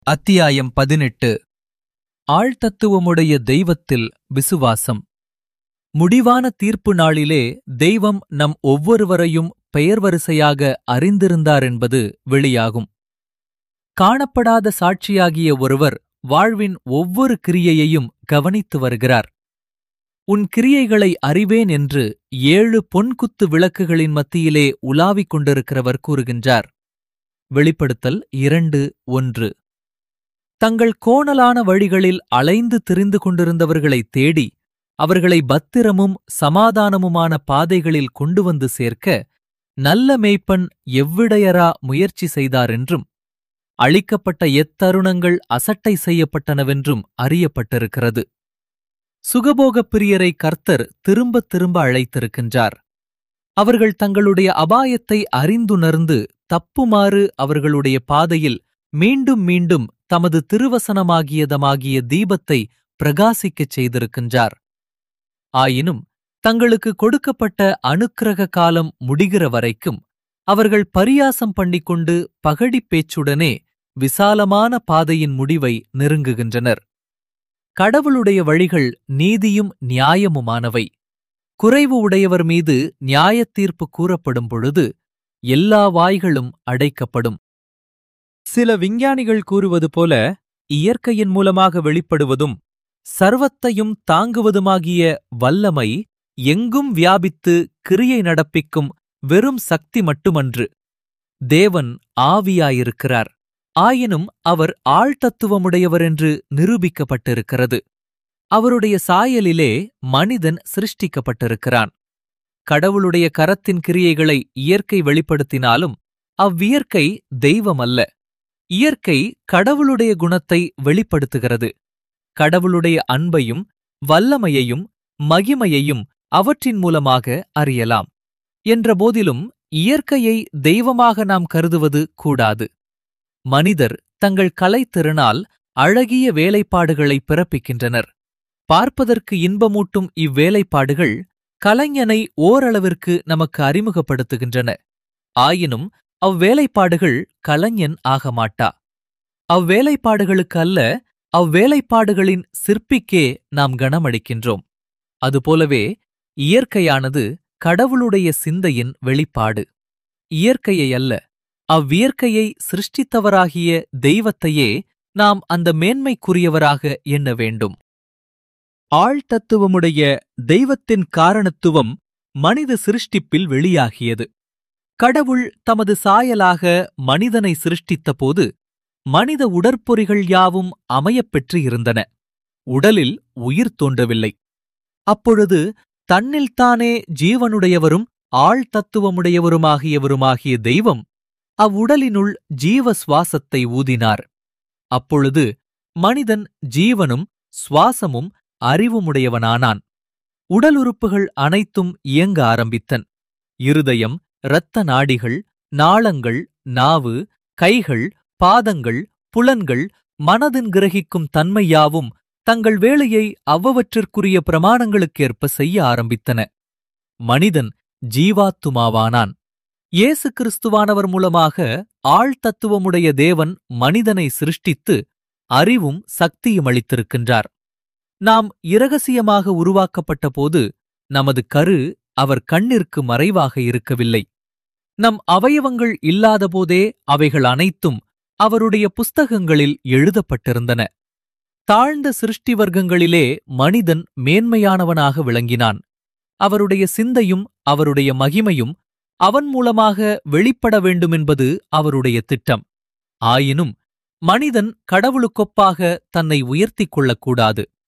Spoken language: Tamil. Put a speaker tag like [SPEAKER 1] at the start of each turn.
[SPEAKER 1] அத்தியாயம் பதினெட்டு ஆழ்தத்துவமுடைய தெய்வத்தில் விசுவாசம் முடிவான தீர்ப்பு நாளிலே தெய்வம் நம் ஒவ்வொருவரையும் பெயர் வரிசையாக அறிந்திருந்தார் என்பது வெளியாகும் காணப்படாத சாட்சியாகிய ஒருவர் வாழ்வின் ஒவ்வொரு கிரியையையும் கவனித்து வருகிறார் உன் கிரியைகளை அறிவேன் என்று ஏழு பொன்குத்து விளக்குகளின் மத்தியிலே உலாவிக் கொண்டிருக்கிறவர் கூறுகின்றார் வெளிப்படுத்தல் இரண்டு ஒன்று தங்கள் கோணலான வழிகளில் அலைந்து திரிந்து கொண்டிருந்தவர்களைத் தேடி அவர்களை பத்திரமும் சமாதானமுமான பாதைகளில் கொண்டு வந்து சேர்க்க நல்ல மேய்ப்பன் எவ்விடையரா முயற்சி செய்தாரென்றும் அளிக்கப்பட்ட எத்தருணங்கள் அசட்டை செய்யப்பட்டனவென்றும் அறியப்பட்டிருக்கிறது சுகபோகப் பிரியரை கர்த்தர் திரும்பத் திரும்ப அழைத்திருக்கின்றார் அவர்கள் தங்களுடைய அபாயத்தை அறிந்துணர்ந்து தப்புமாறு அவர்களுடைய பாதையில் மீண்டும் மீண்டும் தமது திருவசனமாகியதமாகிய தீபத்தை பிரகாசிக்கச் செய்திருக்கின்றார் ஆயினும் தங்களுக்கு கொடுக்கப்பட்ட அனுக்கிரக காலம் முடிகிற வரைக்கும் அவர்கள் பரியாசம் பண்ணிக்கொண்டு பகடிப் பேச்சுடனே விசாலமான பாதையின் முடிவை நெருங்குகின்றனர் கடவுளுடைய வழிகள் நீதியும் நியாயமுமானவை குறைவு உடையவர் மீது நியாயத்தீர்ப்பு கூறப்படும் பொழுது எல்லா வாய்களும் அடைக்கப்படும் சில விஞ்ஞானிகள் கூறுவது போல இயற்கையின் மூலமாக வெளிப்படுவதும் சர்வத்தையும் தாங்குவதுமாகிய வல்லமை எங்கும் வியாபித்து கிரியை நடப்பிக்கும் வெறும் சக்தி மட்டுமன்று தேவன் ஆவியாயிருக்கிறார் ஆயினும் அவர் ஆழ்தத்துவமுடையவர் என்று நிரூபிக்கப்பட்டிருக்கிறது அவருடைய சாயலிலே மனிதன் சிருஷ்டிக்கப்பட்டிருக்கிறான் கடவுளுடைய கரத்தின் கிரியைகளை இயற்கை வெளிப்படுத்தினாலும் அவ்வியற்கை தெய்வமல்ல இயற்கை கடவுளுடைய குணத்தை வெளிப்படுத்துகிறது கடவுளுடைய அன்பையும் வல்லமையையும் மகிமையையும் அவற்றின் மூலமாக அறியலாம் என்றபோதிலும் இயற்கையை தெய்வமாக நாம் கருதுவது கூடாது மனிதர் தங்கள் கலைத்திறனால் அழகிய வேலைப்பாடுகளை பிறப்பிக்கின்றனர் பார்ப்பதற்கு இன்பமூட்டும் இவ்வேலைப்பாடுகள் கலைஞனை ஓரளவிற்கு நமக்கு அறிமுகப்படுத்துகின்றன ஆயினும் அவ்வேலைப்பாடுகள் கலைஞன் ஆகமாட்டா அவ்வேலைப்பாடுகளுக்கு அல்ல அவ்வேலைப்பாடுகளின் சிற்பிக்கே நாம் கனமளிக்கின்றோம் அதுபோலவே இயற்கையானது கடவுளுடைய சிந்தையின் வெளிப்பாடு இயற்கையை அல்ல அவ்வியற்கையை சிருஷ்டித்தவராகிய தெய்வத்தையே நாம் அந்த மேன்மைக்குரியவராக எண்ண வேண்டும் ஆழ்தத்துவமுடைய தெய்வத்தின் காரணத்துவம் மனித சிருஷ்டிப்பில் வெளியாகியது கடவுள் தமது சாயலாக மனிதனை சிருஷ்டித்தபோது மனித உடற்பொறிகள் யாவும் அமையப்பெற்று இருந்தன உடலில் உயிர் தோன்றவில்லை அப்பொழுது தன்னில்தானே ஜீவனுடையவரும் ஆழ்தத்துவமுடையவருமாகியவருமாகிய தெய்வம் அவ்வுடலினுள் ஜீவ சுவாசத்தை ஊதினார் அப்பொழுது மனிதன் ஜீவனும் சுவாசமும் அறிவுமுடையவனானான் உடல் உறுப்புகள் அனைத்தும் இயங்க ஆரம்பித்தன் இருதயம் இரத்த நாடிகள் நாளங்கள் நாவு கைகள் பாதங்கள் புலன்கள் மனதின் கிரகிக்கும் தன்மையாவும் தங்கள் வேலையை அவ்வவற்றிற்குரிய பிரமாணங்களுக்கேற்ப செய்ய ஆரம்பித்தன மனிதன் ஜீவாத்துமாவானான் இயேசு கிறிஸ்துவானவர் மூலமாக ஆழ்தத்துவமுடைய தேவன் மனிதனை சிருஷ்டித்து அறிவும் சக்தியும் அளித்திருக்கின்றார் நாம் இரகசியமாக உருவாக்கப்பட்ட போது நமது கரு அவர் கண்ணிற்கு மறைவாக இருக்கவில்லை நம் அவயவங்கள் இல்லாதபோதே அவைகள் அனைத்தும் அவருடைய புஸ்தகங்களில் எழுதப்பட்டிருந்தன தாழ்ந்த சிருஷ்டி வர்க்கங்களிலே மனிதன் மேன்மையானவனாக விளங்கினான் அவருடைய சிந்தையும் அவருடைய மகிமையும் அவன் மூலமாக வெளிப்பட வேண்டுமென்பது அவருடைய திட்டம் ஆயினும் மனிதன் கடவுளுக்கொப்பாக தன்னை உயர்த்திக் கொள்ளக்கூடாது